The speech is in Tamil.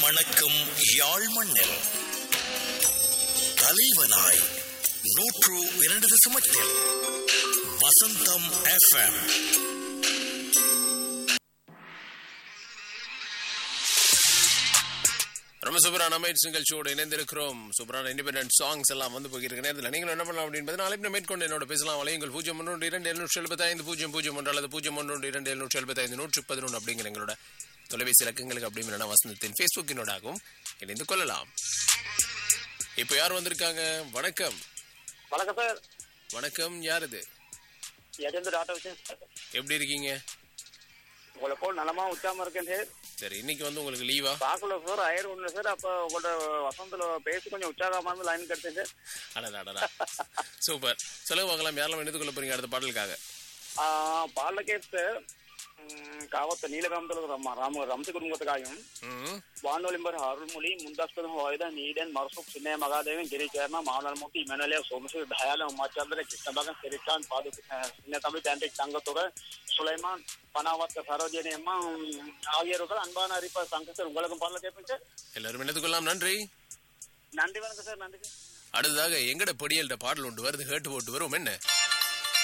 மணக்கும் யாழ் மண்ணில் தலைவனாய் நூற்று இரண்டு தசமத்தில் வசந்தம் எஃப்எம் ரொம்ப சூப்பரான அமைட்ஸ் நிகழ்ச்சியோடு இணைந்திருக்கிறோம் சூப்பரான இண்டிபெண்டன்ட் சாங்ஸ் எல்லாம் வந்து போகிற நேரத்தில் நீங்கள் என்ன பண்ணலாம் அப்படின்னு நாளைக்கு மேற்கொண்டு என்னோட பேசலாம் வலையுங்கள் பூஜ்ஜியம் ஒன்று இரண்டு எழுநூற்றி எழுபத்தைந்து பூஜ்ஜியம் பூஜ்ஜியம் ஒன்று அல்லது பூஜ்ஜியம் ஒன்று இரண்டு எழுநூற்றி எழுபத்தைந்து நூற்றி பதினொன்று அப்படிங்கிற எங்களோட தொலைபேசி இலக்கங்களுக்கு அப்படிங்கிற வசந்தத்தின் ஃபேஸ்புக்கினோடாகவும் இணைந்து கொள்ளலாம் இப்போ யார் வந்திருக்காங்க வணக்கம் வணக்கம் சார் வணக்கம் யார் இது எஜெந்து டாக்டர் விஷயம் சார் எப்படி இருக்கீங்க உங்களை போல் நலமா உச்சாம இருக்கேன் சார் சரி இன்னைக்கு வந்து உங்களுக்கு லீவா பார்க்கல சார் ஆயிரம் ஒன்று சார் அப்போ உங்களோட வசந்தில் பேசி கொஞ்சம் உற்சாகமா இருந்து லைன் கிடைச்சேன் சார் அடடா அடடா சூப்பர் சொல்லுங்க பார்க்கலாம் யாரெல்லாம் எடுத்துக் கொள்ள போறீங்க அடுத்த பாடலுக்காக பாடலக்கே சார் காவத்த நீலகாமத்தில் ரம்ம ராம ரம்சி குடும்பத்துக்காயும் ம் வானொலிம்பர் அருள்மொழி முந்தாஸ்பதம் வாயுத நீடன் மரசுக் சின்ன மகாதேவன் கிரிச்சேர்னா மாமனமூர்த்தி இமனலே சோமசூர் தயால உமாச்சந்திர கிருஷ்ணபாகன் சிரிக்கான் பாது சின்ன தமிழ் பேண்டிக் தங்கத்தோட சுலைமான் பனாவத்த சரோஜினி அம்மா உம், ஆகியோர்கள் அன்பான அறிப்பா சங்க சார் உங்களுக்கும் பாடல கேட்பேன் சார் எல்லாரும் எடுத்துக்கொள்ளலாம் நன்றி நன்றி வணக்கம் சார் நன்றி சார் அடுத்ததாக எங்கட பொடியல்ட பாடல் ஒன்று வருது கேட்டு போட்டு வரும் என்ன